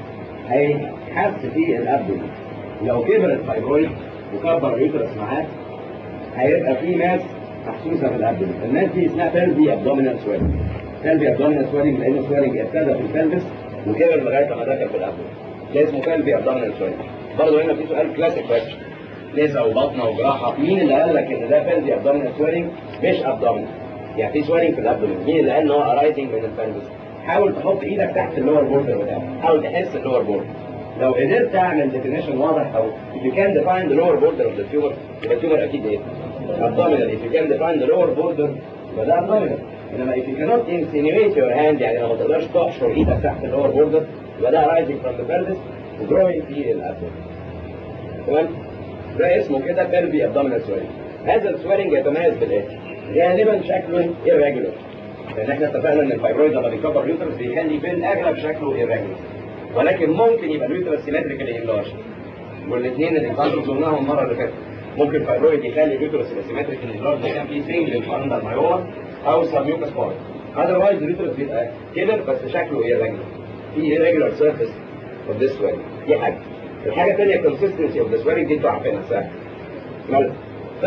هيحس فيه الابدومين لو كبر الفايبرويد وكبر اليوترس معاه هيبقى في ماس محسوسه في الابدومين الماس دي اسمها بيلفي ابدومينال سويلنج بيلفي ابدومينال سويلنج لان السويلنج ابتدى في البلفس وكبر لغايه ما دخل في الابدومين ده اسمه بيلفي ابدومينال سويلنج برضه هنا في سؤال كلاسيك كويشن نزع وبطنه وجراحه مين اللي قال لك ان ده بيلفي ابدومينال سويلنج مش ابدومينال يعني في سويلنج في الابدومين مين اللي قال ان هو ارايزنج من البلفس حاول تحط ايدك تحت اللور بوردر بتاعه حاول تحس اللور بوردر لو قدرت تعمل ديفينيشن واضح او if you can define the lower border of the tumor يبقى التيومر اكيد ايه؟ abdominal if you can define the lower border يبقى ده abdominal انما if you cannot insinuate your hand يعني لو ما تقدرش تحشر ايدك تحت اللور بوردر يبقى ده arising from the pelvis وجروينج في الابدومين تمام؟ ده اسمه كده pelvic abdominal swelling هذا السويلنج يتميز بالاتي غالبا شكله irregular لان احنا اتفقنا ان الفايبرويد لما بيكبر اليوترس بيخلي في الاغلب شكله irregular ولكن ممكن يبقى اليوترس سيمتريكالي انلارج والاثنين اللي كانوا قلناهم المره اللي فاتت ممكن الفايبرويد يخلي اليوترس سيمتريكالي انلارج ده كان فيه سنجل اندر مايوما او سبميوكس بارت اذروايز اليوترس بيبقى كبر بس شكله irregular في irregular surface of this swelling دي حاجه الحاجه الثانيه consistency of the swelling دي انتوا عارفينها سهل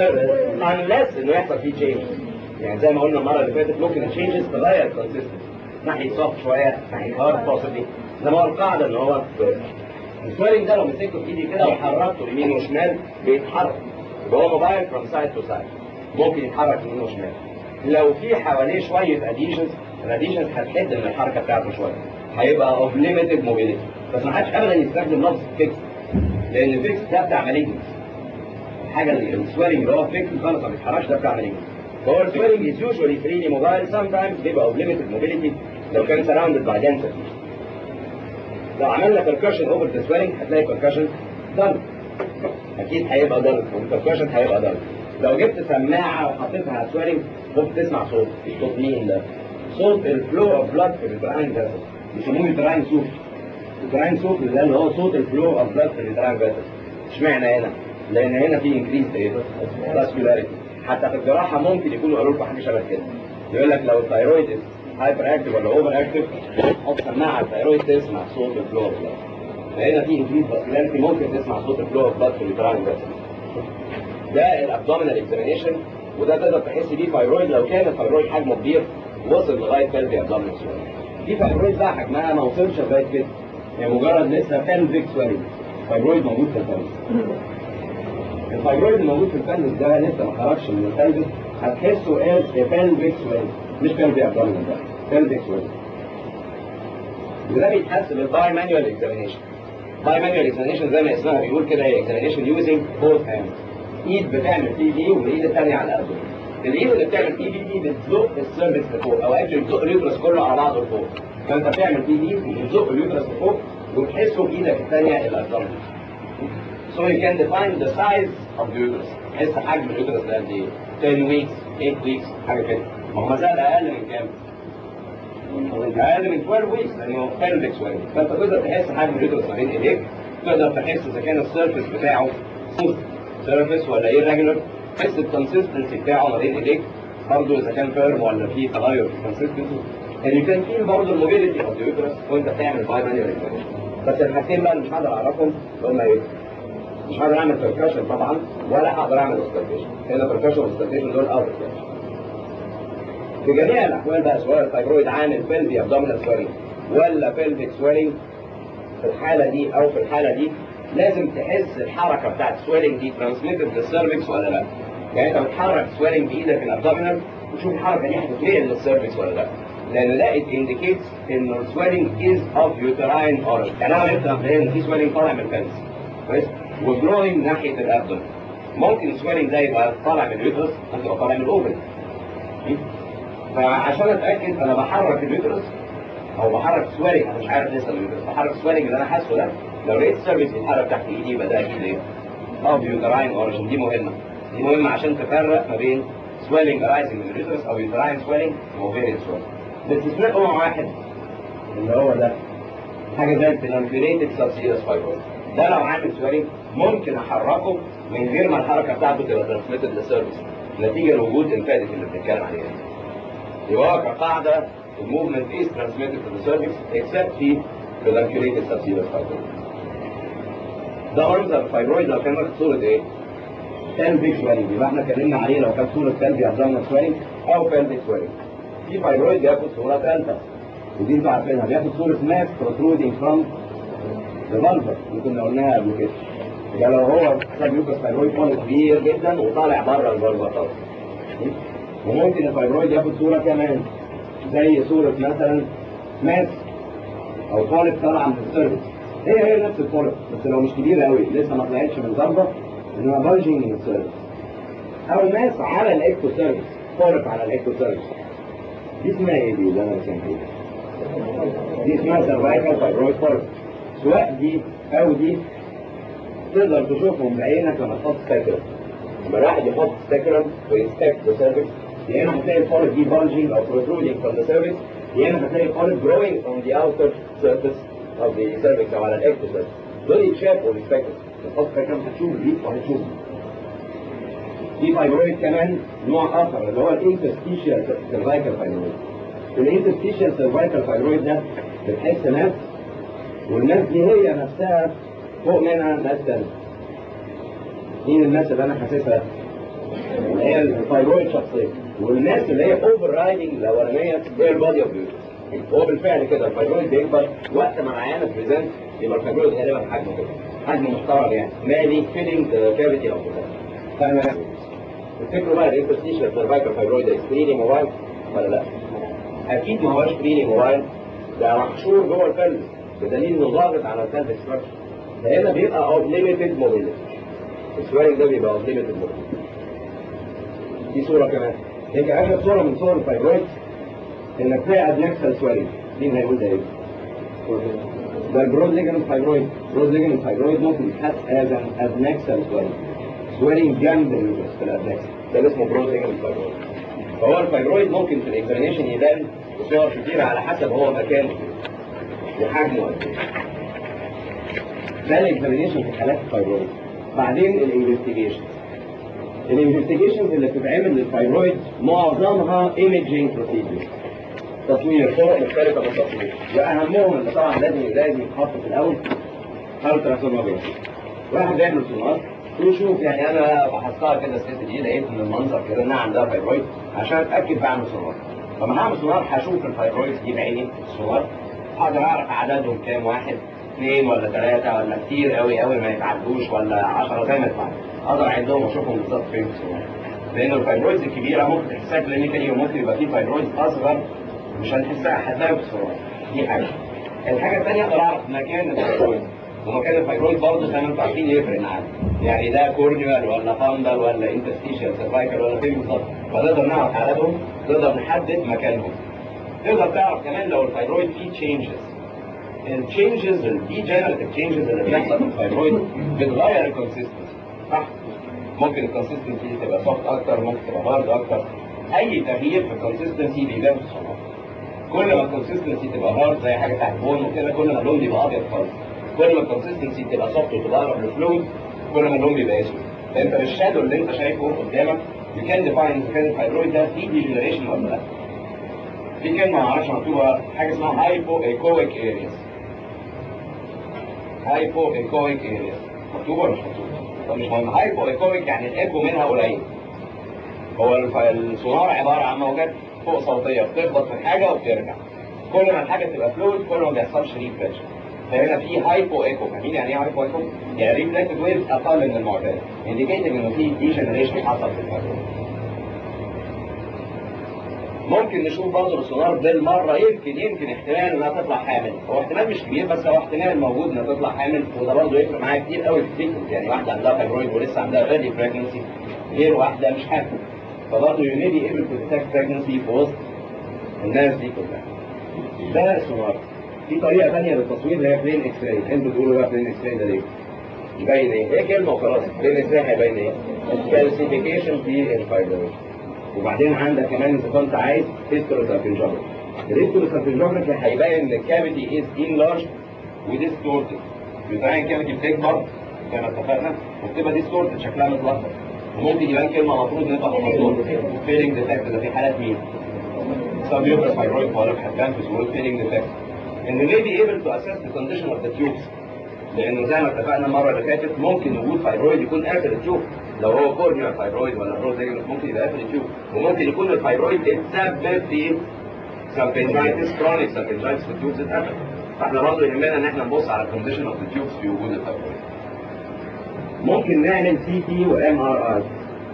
unless انه يحصل فيه changes يعني زي ما قلنا المره اللي فاتت ممكن التشينجز تغير الكونسيستنسي ناحيه سوفت شويه ناحيه هارد possibly زي ما هو القاعده ان هو السويلنج ده لو مسكته في ايدي كده وحركته يمين وشمال بيتحرك يبقى هو موبايل فروم سايد تو سايد ممكن يتحرك يمين وشمال لو في حواليه شويه اديشنز الاديشنز هتحد من الحركه بتاعته شويه هيبقى اوف ليميتد موبيليتي بس ما حدش ابدا يستخدم لفظ فيكس لان الفيكس ده بتاع مالجنس الحاجه اللي السويلنج اللي هو فيكس خالص ما بيتحركش ده بتاع مالجنس فهو السويلنج از يوجوالي فريلي موبايل سام تايمز بيبقى اوف ليميتد موبيليتي لو كان سراوندد باي density لو عملنا percussion اوفر ذا سويلنج هتلاقي percussion ضرب اكيد هيبقى ضرب والبركشن هيبقى ضرب لو جبت سماعه وحطيتها على سويلنج ممكن تسمع صوت صوت مين ده؟ صوت الفلو اوف بلاد في الفيتراين فيسل بيسموه فيتراين سوف فيتراين سوف ده اللي هو صوت الفلو اوف بلاد في الفيتراين فيسل اشمعنى هنا؟ لان هنا في انكريز ايه؟ فاسكولاريتي حتى في الجراحه ممكن يكونوا قالوا لكم حاجه شبه كده يقول لك لو الثايرويد هايبر اكتف ولا اوفر اكتف حط سماعه على الثايرويد تسمع صوت الفلو اوف بلاد فهنا في انكريز فاسكولاريتي ممكن تسمع صوت الفلو اوف بلاد في الفيتراين فيسل ده الابدومينال اكزامينيشن وده تقدر تحس بيه فايرويد لو كان الفايرويد حجمه كبير وصل لغايه بلفي ابدومينال سويلنج في فايرويد بقى حجمها ما وصلش لغايه كده هي مجرد لسه بلفيك سويلنج فايرويد موجود في البلفيك الفايرويد الموجود في البلفيك ده لسه ما خرجش من البلفيك هتحسه از بلفيك سويلنج مش بلفي ابدومينال ده بلفيك سويلنج وده بيتحس بالباي مانوال اكزامينيشن باي مانوال اكزامينيشن زي ما اسمها بيقول كده هي اكزامينيشن يوزنج بوث هاندز ايد بتعمل تي بي والايد الثانيه على الارض الايد اللي بتعمل تي بي دي بتزق السيرفكس لفوق او اكشلي بتزق اليوترس كله على بعضه لفوق فانت بتعمل تي بي بتزق اليوترس لفوق وتحسه بايدك الثانيه الابدومين So you can define the size of the uterus. تحس حجم اليوترس ده قد ايه؟ 10 weeks, 8 weeks حاجه كده. ما هو زاد اقل من كام؟ اقل من 12 weeks لانه pelvic swelling فانت تقدر تحس حجم اليوترس ما بين ايديك تقدر تحس اذا كان السيرفيس بتاعه smooth سيرفيس ولا ايه ريجولر تحس الكونسستنسي بتاعه ما بين ايديك برضه اذا كان فيرم ولا في تغير في الكونسستنسي يعني كان في برضه الموبيليتي اوف اليوترس وانت بتعمل باي مانيوال بس الحاجتين بقى اللي مش هقدر اعرفهم هم ايه؟ مش هقدر اعمل بركشن طبعا ولا هقدر اعمل اوسترتيشن هنا بركشن واوسترتيشن دول اوت في جميع الاحوال بقى سواء الفايبرويد عامل بلفي ابدومينال سويلنج ولا بلفيك سويلنج في الحاله دي او في الحاله دي لازم تحس الحركه بتاعت السويلنج دي ترانسميتد للسيرفكس ولا لا يعني انت بتحرك سويلنج بايدك الابدومينال وتشوف الحركه دي هتتنقل للسيرفكس ولا لا لان ده it indicates ان السويلنج is of uterine origin يعني انا عرفت مبدئيا ان في سويلنج طالع من البلس كويس وجروينج ناحيه الابدومين ممكن السويلنج ده يبقى طالع من اليوترس ممكن يبقى طالع من الاوفري فعشان اتاكد انا بحرك اليوترس او بحرك سويلنج انا مش عارف لسه اليوترس بحرك سويلنج اللي انا حاسه ده لو لقيت السيرفيس بيتحرك تحت ايدي يبقى ده اكيد ايه؟ اه بيوتراين اوريجن دي مهمه دي مهمه عشان تفرق ما بين سويلنج ارايزنج من اليوترس او يوتراين سويلنج واوفيريان سويلنج باستثناء نوع واحد اللي هو ده حاجه زي البلانفيريتد سبسيرس فايبرويد ده لو عامل سويلنج ممكن احركه من غير ما الحركه بتاعته تبقى ترانسميتد للسيرفيس نتيجه لوجود انفادك اللي بنتكلم عليه يبقى هو كقاعده الموفمنت is transmitted to the cervix except في pedunculated subserous fibroid. ده منظر الفايبرويد لو كان واخد صورة ايه؟ pelvic swelling يبقى احنا اتكلمنا عليه لو كان صورة pelvic abdominal swelling او pelvic swelling. في فايبرويد بياخد صورة ثالثة ودي انتوا عارفينها بياخد صورة mass protruding from the vulva اللي كنا قلناها قبل كده. يبقى لو هو سبيوكس فايبرويد فول كبير جدا وطالع بره الفالفا خالص. وممكن الفايبرويد ياخد صورة كمان زي صورة مثلا ماس او طالب طالعة من السيرفيس هي هي نفس الطالب بس لو مش كبيرة قوي لسه ما طلعتش من ضربة انما بلجنج من السيرفيس او ماس على الاكتو سيرفيس طالب على الاكتو سيرفيس دي اسمها ايه دي اللي انا بسميها دي اسمها سيرفايكال فايبرويد طالب سواء دي او دي تقدر تشوفهم بعينك لما تحط ستاكرم لما الواحد يحط ستاكرم ويستاك ذا سيرفيس يا اما هتلاقي الفولد دي bulging او protruding from the cervix يا اما هتلاقي الفولد growing from the outer surface of the cervix او على الاكتو surface دول يتشافوا بالسبيكتر تحط سبيكترم هتشوف دي وهتشوف في فايبرويد كمان نوع اخر اللي هو الانترستيشيال سيرفايكال فايبرويد الانترستيشيال سيرفايكال فايبرويد ده بتحس ناس والناس دي هي نفسها فوق منها ناس تانية مين الناس اللي انا حاسسها اللي هي الفايبرويد شخصيا والناس اللي هي اوفر رايدنج الاولانيه هي البادي اوف هو بالفعل كده الفايبرويد بيكبر وقت ما العيانه بريزنت يبقى الفايبرويد غالبا حجمه كده حجم محترم يعني مالي فيلينج كافيتي او كده فاهم تفتكروا بقى الانترستيشن سيرفايكال فايبرويد اكستريلي موبايل ولا لا؟ اكيد ما هوش فريلي موبايل ده محشور جوه الفلس بدليل انه ضاغط على الفلس ستراكشر فهنا بيبقى اوف ليميتد موبيليتي السوارنج ده بيبقى اوف ليميتد موبيليتي دي صوره كمان يمكن اخر صوره من صور الفايبرويد انك تلاقي ادنكسال سوارنج مين هيقول ده ايه؟ ده البرود ليجمنت فايبرويد برود ليجمنت فايبرويد ممكن يتحس از ان ادنكسال سوارنج سوارنج جنب اليوترس في الادنكسال ده اسمه برود ليجمنت فايبرويد فهو الفايبرويد ممكن في الاكزامينشن يبان بصور كتير على حسب هو مكانه وحجمه قد ايه ده الاكزامينشن في حالات الفايبرويد بعدين الانفستيجيشن الانفستيجيشنز اللي بتتعمل للفايبرويد معظمها ايمجينج بروسيدور تصوير طرق مختلفه من التصوير واهمهم اللي طبعا لازم لازم يتحط في الاول التراسونوجرافي واحد بيعمل سونار ويشوف يعني انا بحطها كده الست دي لقيت من المنظر كده انها عندها فايبرويد عشان اتاكد بعمل سونار لما هعمل سونار هشوف الفايبرويد دي بعيني في السونار هقدر اعرف عددهم كام واحد اثنين ولا ثلاثة ولا كتير قوي قوي ما يتعدوش ولا 10 زي ما يطلع اقدر اعدهم واشوفهم بالظبط فين في السونار لان الفايبرويدز الكبيرة ممكن تحسها كلينيكالي وممكن يبقى في فايبرويدز اصغر مش هنحسها هتلاقيها في السونار دي حاجة الحاجة الثانية اقدر اعرف مكان الفايبرويد ومكان الفايبرويد برضه زي ما انتم عارفين يفرق معانا يعني ده كورنيوال ولا فاندل ولا انترستيشال سيرفايكال ولا فين بالظبط فنقدر نعرف عددهم نقدر نحدد مكانهم تقدر تعرف كمان لو الفايبرويد فيه تشينجز التشينجز الديجنريتيف تشينجز اللي بتحصل في الفايبرويد بتغير الكونسيستنسي صح ممكن الكونسيستنسي تبقى سوفت اكتر ممكن تبقى هارد اكتر اي تغيير في الكونسيستنسي بيبان في الصناعه كل ما الكونسيستنسي تبقى هارد زي حاجه تحت بون وكده كل ما اللون بيبقى ابيض خالص كل ما الكونسيستنسي تبقى سوفت وتبقى اقرب للفلويد كل ما اللون بيبقى اسود فانت بالشادو اللي انت شايفه قدامك you can define اذا كان الفايبرويد ده فيه ديجنريشن ولا لا في كلمه ما اعرفش مكتوبه حاجه اسمها هايبو ايكويك ارياز هايبو ايكويك ارياز مكتوبه ولا مش مكتوبه؟ طب مش مهم هايبو ايكويك يعني الايكو منها قليل هو الف- السونار عباره عن موجات فوق صوتيه بتخبط في الحاجه وبترجع كل ما الحاجه تبقى فلويد كل ما بيحصلش ريفريش فهنا في هايبو ايكو فاهمين يعني ايه هايبو ايكو؟ يعني ريفلكتد ويف اقل من المعتاد انديكيتنج انه في ديجنريشن حصل في الفايبرويد ممكن نشوف برضه السونار بالمره يمكن يمكن احتمال انها تطلع حامل هو احتمال مش كبير بس هو احتمال موجود انها تطلع حامل وده برضه يفرق معايا كتير قوي في التريتمنت يعني واحده عندها فايبرويد ولسه عندها ايرلي بريجنسي غير واحده مش حامل فبرضه يو مي بي ايبل تو ديتكت بريجنسي في وسط الناس دي كلها ده السونار في طريقه ثانيه للتصوير اللي هي بلين اكس راي انتوا تقولوا بقى بلين اكس راي ده ليه؟ يبين ايه؟ هي كلمه وخلاص بلين اكس راي هيبين ايه؟ كالسيفيكيشن في الفايبرويد وبعدين عندك كمان اذا كنت عايز هيستروسالفنجوجرافي الهيستروسالفنجوجرافي هيبين ان الكافيتي از انلارج وديستورتد بتلاقي الكافيتي بتكبر زي ما اتفقنا وبتبقى ديستورتد شكلها متلخبط وممكن يبان كلمه المفروض نبقى مظبوط فيلينج ديتكت ده في حالات مين؟ سبيوتر فايبرويد فولك هتبان في ظهور فيلينج ديتكت ان may be able to assess the condition of the tubes لانه زي ما اتفقنا المره اللي فاتت ممكن وجود فايبرويد يكون قافل التيوب لو هو كورنيال فايبرويد ولا بروزيجنس ممكن يبقى قافل التيوب وممكن يكون الفايبرويد اتسبب في سالفنجايتس كرونيك سالفنجايتس في التيوبز اتقفل فاحنا برضه يهمنا ان احنا نبص على الكونديشن اوف التيوبز في وجود الفايبرويد ممكن نعمل سي تي وام ار اي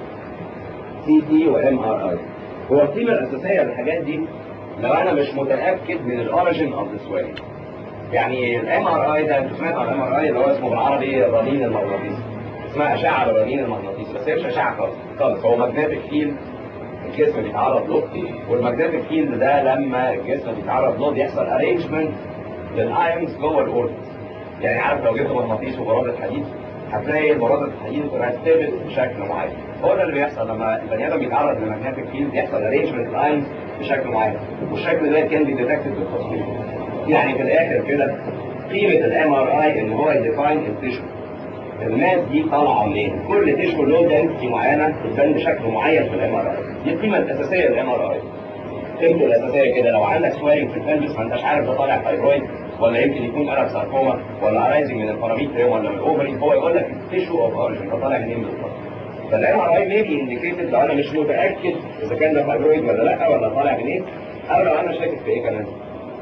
سي تي وام ار اي هو القيمه الاساسيه للحاجات دي لو انا مش متاكد من الاوريجن اوف ذا سويلنج يعني الام ار اي ده انتوا سمعتوا عن الام ار اي اللي هو اسمه بالعربي الرنين المغناطيسي اسمها اشعه بالرنين المغناطيسي بس هي مش اشعه خالص خالص هو ماجنتيك فيلد الجسم بيتعرض له والماجنتيك فيلد ده لما الجسم بيتعرض له بيحصل ارينجمنت للايونز جوه الاوربت يعني عارف لو جبت مغناطيس وبرادة حديد هتلاقي برادة الحديد مرتبت بشكل معين هو ده اللي بيحصل لما البني ادم بيتعرض لماجنتيك فيلد بيحصل ارينجمنت الايونز بشكل معين والشكل ده كان بيديتكتد بالتصوير يعني في الاخر كده قيمه الام ار اي ان هو يديفاين التيشو الماس دي طالعه منين؟ كل تيشو له دنسيتي معينه بتبان بشكل معين في الام ار اي دي القيمه الاساسيه للام ار اي قيمته الاساسيه كده لو عندك سوارينج في البلبس ما انتش عارف ده طالع فايبرويد ولا يمكن يكون قلب ساركوما ولا ارايزنج من الباراميتريوم ولا من الاوفري هو يقول لك التيشو اوف اوريجن ده طالع منين بالظبط فالام ار اي ميبي انديكيتد لو انا مش متاكد اذا كان ده فايبرويد ولا لا ولا طالع منين او لو انا شاكك في ايه كمان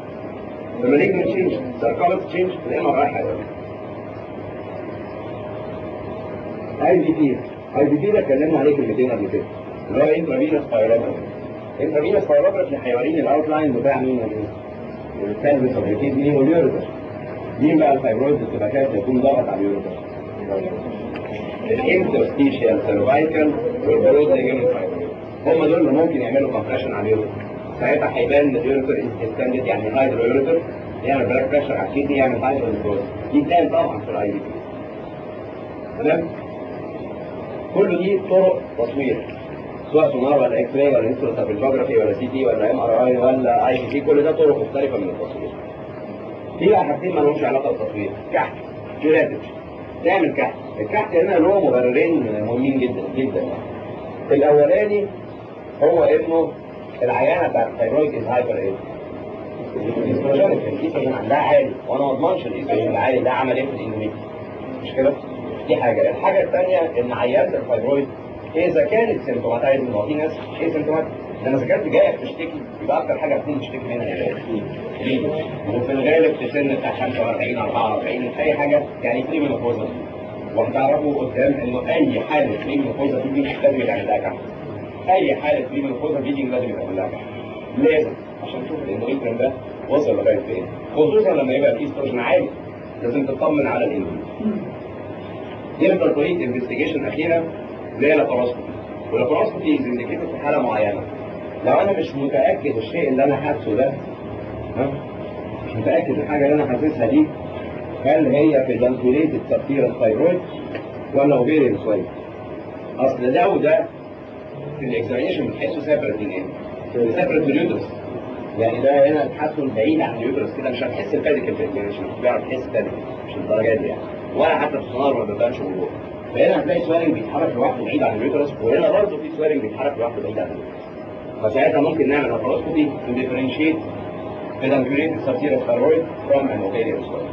المالجنت تشينج ساركوميك تشينج الام ار اي حيواني اي بي تي اي بي تي ده اتكلمنا عليه كلمتين قبل كده اللي هو انترافينوس بايولوجرافي انترافينوس بايولوجرافي حيوانين الاوتلاين بتاع مين ومين الكالفس اوبريتيد مين واليوريتر مين بقى الفايبرويد بتبقى كده يكون ضغط على اليوريتر الانترستيشيال سيرفايكال والبرود ليجمنت فايبرويد هم دول اللي ممكن يعملوا كومبريشن على اليوريتر ساعتها هيبان ان اليوريتر اكستندد يعني هايدرو يوريتر يعمل بلاك بريشر على الكيدني يعمل هايدرو دي تبان طبعا في الاي بي تمام كل دي طرق تصوير سواء سونار ولا اكس راي ولا انستروتابلوجرافي ولا سي تي ولا ام ار اي ولا اي سي تي كل ده طرق مختلفه من التصوير في بقى حاجتين ما لهمش علاقه بالتصوير كحت كيراتج نعمل كحت الكحت هنا له مبررين مهمين جدا جدا الاولاني هو انه العيانه بتاعت الثايرويد از هايبر ايه الاستروجين الاستروجين عندها عالي وانا ما اضمنش الاستروجين العالي ده عمل ايه في الاندوميتريوم مش كده؟ دي حاجه الحاجه الثانيه ان عيانه الفايبرويد اذا كانت سيمتوماتايز ما هو في ناس ايه سيمتومات لما اذا كانت جايه بتشتكي يبقى اكتر حاجه بتكون بتشتكي منها ايه؟ ليه؟ وفي الغالب في سن بتاع 45 44 اي حاجه يعني فري مينوبوزا وهتعرفوا قدام انه اي حاله فري مينوبوزا تيجي لازم يتعمل لها كحك اي حاله فري مينوبوزا تيجي لازم يتعمل لها كحك لازم عشان تشوف الاندوميتريوم ده وصل لغايه فين خصوصا لما يبقى فيه استروجين عالي لازم تطمن على الاندوميتريوم يفضل طريقه انفستيجيشن اخيره اللي هي لاباروسكوبي واللاباروسكوبي انديكيتد في حاله معينه لو انا مش متاكد الشيء اللي انا حاسه ده ها مش متاكد الحاجه اللي انا حاسسها دي هل هي في دانكوليتد سبتيرا ثايرويد ولا اوفيريان سويل اصل ده وده في الاكزامينشن بتحسه سيبريت من ايه؟ سيبريت من اليوترس يعني ده هنا تحسن بعيد عن اليوترس كده مش هتحس بفاديكال في الاكزامينشن مش بيعرف تحس فاديكال مش الدرجات دي يعني ولا حتى في السونار ما بيبانش وجوه فهنا هتلاقي سوارنج بيتحرك لوحده بعيد عن اليوترس وهنا برضه في سوارنج بيتحرك لوحده بعيد عن اليوترس فساعتها ممكن نعمل لاباروسكوبي نديفرنشيت pedunculated subserous thyroid from an ovarian swell.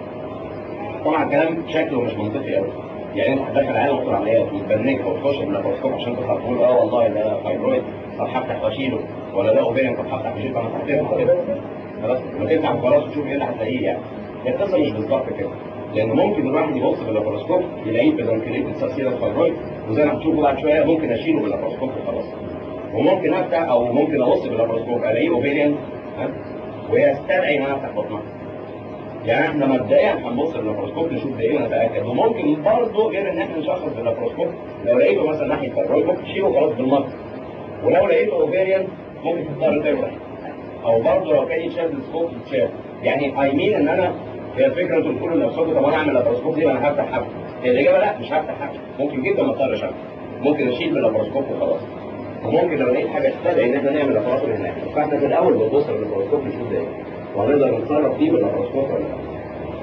طبعا الكلام شكله مش منطقي قوي يعني انت هتدخل عيال دكتور عمليات وتبنكها وتخش باللاباروسكوب عشان تطلع تقول اه والله ده فايبرويد طب هفتح واشيله ولا ده اوفيريان طب هفتح واشيله طب هفتح كده خلاص لما تفتح خلاص وتشوف ايه اللي هتلاقيه يعني هي القصه مش بالظبط كده لان ممكن الواحد يبص باللاباروسكوب يلاقيه pedunculated subserous thyroid وزي ما هتشوفوا بعد شويه ممكن اشيله باللاباروسكوب وخلاص وممكن افتح او ممكن ابص باللاباروسكوب الاقيه اوفيريان ويستدعي ان انا افتح بطنها يعني احنا مبدئيا هنبص باللاباروسكوب نشوف ده ايه ونتاكد وممكن برضه غير ان احنا نشخص باللاباروسكوب لو لقيته مثلا ناحيه الثايرويد ممكن تشيله خلاص بالمصر ولو لقيته اوفيريان ممكن تضطر تفتح او برضه لو كان يتشال بالسكوب يتشال يعني اي مين ان انا هي الفكره انتوا بتقولوا لنفسكم طب انا اعمل لاباروسكوب دي انا هفتح حاجه هي الاجابه لا مش هفتح حاجه ممكن جدا ما اضطرش افتح ممكن اشيل باللاباروسكوب وخلاص وممكن لو لقيت حاجه تستدعي ان احنا نعمل لاباروسكوب هناك فاحنا في الاول بنبص باللاباروسكوب نشوف ده ايه وهنقدر نتصرف فيه باللاباروسكوب ولا لا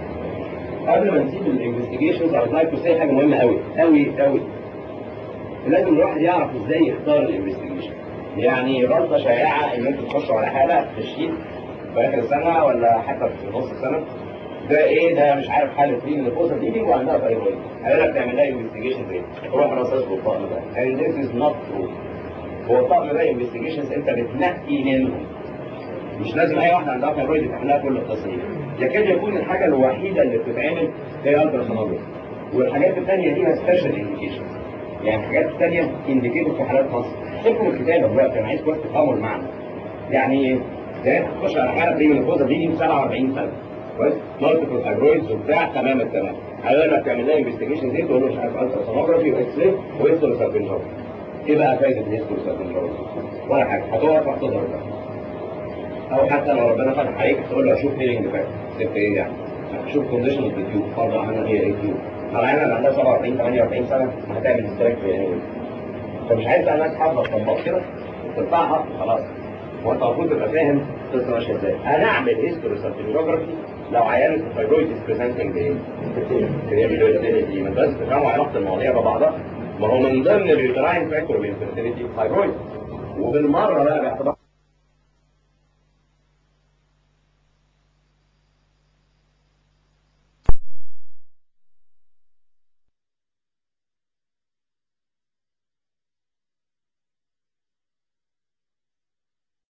قبل ما نسيب الانفستيجيشنز I would like to say حاجه مهمه قوي قوي قوي لازم الواحد يعرف ازاي يختار الانفستيجيشن يعني غلطه شائعه ان انتوا تخشوا على حاله في الشيت في اخر السنه ولا حتى في نص السنه ده ايه ده مش عارف حاله مين اللي فوق دي وعندها فايبرويد هيقول لك تعمل لها انفستيجيشن ايه تروح رصاص بالطقم ده and this is not true هو الطقم ده انفستيجيشنز انت بتنقي منهم مش لازم اي واحده عندها فايبرويد تعمل لها كل القصه دي يكاد يكون الحاجه الوحيده اللي بتتعمل هي الترا سونوجرافي والحاجات الثانيه ليها سبيشال انديكيشن يعني الحاجات الثانيه انديكيتد في حالات مصر اكتبوا الكتابه دلوقتي انا عايز وقت تفهموا المعنى يعني زي تخش على حاله بريم الفوزه دي من 47 سنه كويس مالتيبل فايبرويدز وبتاع تمام التمام هيقول لك تعمل لها انفستيجيشن دي تقول له مش عارف الترا سونوجرافي واكس راي ويدخل سالفنجر ايه بقى فايده ان يدخل سالفنجر ولا حاجه هتقف وهتضرب او حتى لو ربنا فتح عليك تقول له اشوف هيلينج فات سبت ايه يعني شوف كونديشن اوف التيوب فرض عنها هي ايه التيوب طبعا انا عندها 47 48 سنه هتعمل سترايك في يعني فمش عايز بقى ناس حافظه الطباخ كده وترفعها خلاص هو انت المفروض تبقى فاهم القصه ماشيه ازاي انا اعمل هيستوريسالفيجرافي لو عيان الفايبرويد از بريزنتنج بايه؟ بالفيرتيليتي ما بس تفهموا علاقه المواضيع ببعضها ما هو من ضمن اليوتراين فاكتور بالفيرتيليتي فايبرويد وبالمره بقى باعتبار